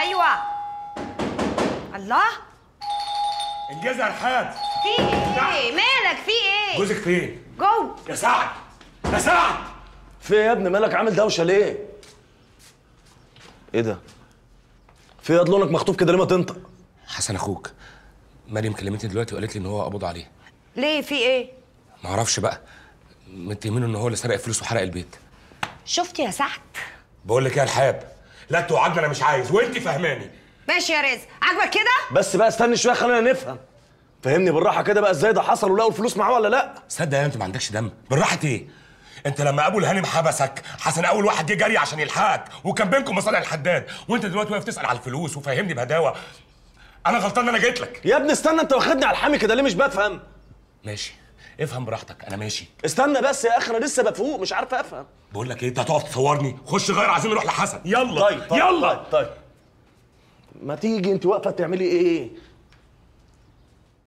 ايوه الله انجزها يا رحاب في ايه مالك في ايه جوزك فين؟ جو يا سعد يا سعد في ايه يا ابني مالك عامل دوشه ليه؟ ايه ده؟ في ايه لونك مخطوف كده ليه ما تنطق؟ حسن اخوك مريم كلمتني دلوقتي وقالت لي ان هو قبض عليه ليه في ايه ما اعرفش بقى متهمينه ان هو اللي سرق الفلوس وحرق البيت شفت يا سعد بقول لك ايه يا رحاب لا توعدني انا مش عايز وانت فهماني ماشي يا رزق عاجبك كده بس بقى استني شويه خلينا نفهم فهمني بالراحه كده بقى ازاي ده حصل ولقوا الفلوس معاه ولا لا؟ صدق يا انت ما عندكش دم بالراحه ايه انت لما ابو الهانم حبسك حسن اول واحد جه جري عشان يلحقك وكان بينكم مصالح الحداد وانت دلوقتي واقف تسال على الفلوس وفهمني بهداوه انا غلطان ان انا جيت لك يا ابني استنى انت واخدني على الحامي كده ليه مش بفهم؟ ماشي افهم براحتك انا ماشي استنى بس يا اخي انا لسه بفوق مش عارف افهم بقول لك ايه انت هتقف تصورني خش غير عايزين نروح لحسن يلا طيب طيب يلا طيب, طيب. ما تيجي انت واقفه تعملي ايه؟